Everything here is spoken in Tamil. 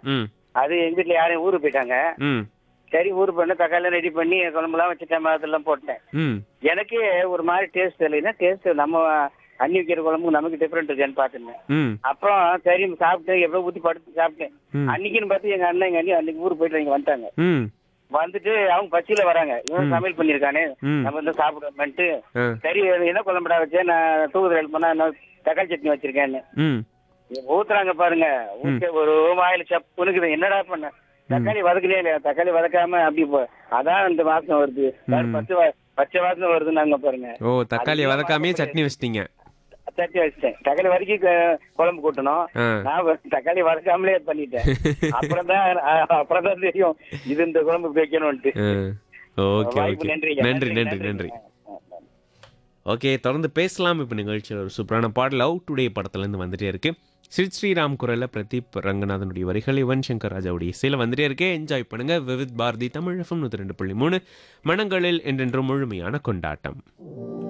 ம் அது எங்க வீட்டுல யாரும் ஊருக்கு போயிட்டாங்க ம் சரி ஊருக்கு பண்ண தக்காளி ரெடி பண்ணி குழம்புலாம் வச்சுட்டேன் அதெல்லாம் போட்டேன் ம் எனக்கே ஒரு மாதிரி டேஸ்ட் இல்லைன்னா டேஸ்ட் நம்ம அன்னி வைக்கிற குழம்புக்கு நமக்கு டிஃப்ரெண்ட் இருக்குன்னு பார்த்துருந்தேன் ம் அப்புறம் சரி சாப்பிட்டு எவ்வளோ ஊற்றி படுத்து சாப்பிட்டேன் ம். அன்னைக்குன்னு பார்த்து எங்க அண்ணன் எங்க அண்ணி அன்னைக்கு ஊருக்கு போயிட்டு இங்க வந்துட்டாங்க ம் வந்துட்டு அவங்க பசியில வராங்க இவன் சமையல் பண்ணிருக்கானே ம். நம்ம வந்து சாப்பிடுவோம்ட்டு ஆ சரி என்ன குழம்புடா வச்சேன் நான் தூக்குதல் ஹெல்ப் பண்ணா நான் தக்காளி சட்னி வச்சிருக்கேன்னு ம் ஊத்துறாங்க பாருங்க ஊத்த ஒரு வாயில சப்புனுக்குது என்னடா பண்ண தக்காளி வதக்கலையே இல்லையா தக்காளி வதக்காம அப்படி போ அதான் இந்த வாசனை வருது வேற பச்சை வா- பச்சை வாசனை வருதுன்னாங்க பாருங்க ஓ தக்காளி வதக்காமே சட்னி வச்சிட்டீங்க தட்டி வச்சிட்டேன் தக்காளி வதக்கி க- குழம்பு கூட்டணும் ஆ நான் வ- தக்காளி வதக்காமலே பண்ணிட்டேன் அப்புறம் தான் அப்புறம் தான் தெரியும் இது இந்த குழம்பு வைக்கணும்ட்டு ஓகே வாய்ப்பு ஓகே நன்றிங்க. நன்றி நன்றி நன்றி ஓகே தொடர்ந்து பேசலாம் இப்போ நிகழ்ச்சியில் ஒரு சூப்பரான பாடல் லவ் டுடே படத்துலேருந்து வந்துட்டே இருக்கு சித் ஸ்ரீராம் குரலில் பிரதீப் ரங்கநாதனுடைய வரிகள் யுவன் சங்கர் ராஜாவுடைய இசையில் வந்துட்டே இருக்கே என்ஜாய் பண்ணுங்க விவித் பாரதி தமிழ் எஃப்எம் நூற்றி ரெண்டு புள்ளி மூணு மனங்களில் என்றென்றும் முழுமையான கொண்டாட்டம்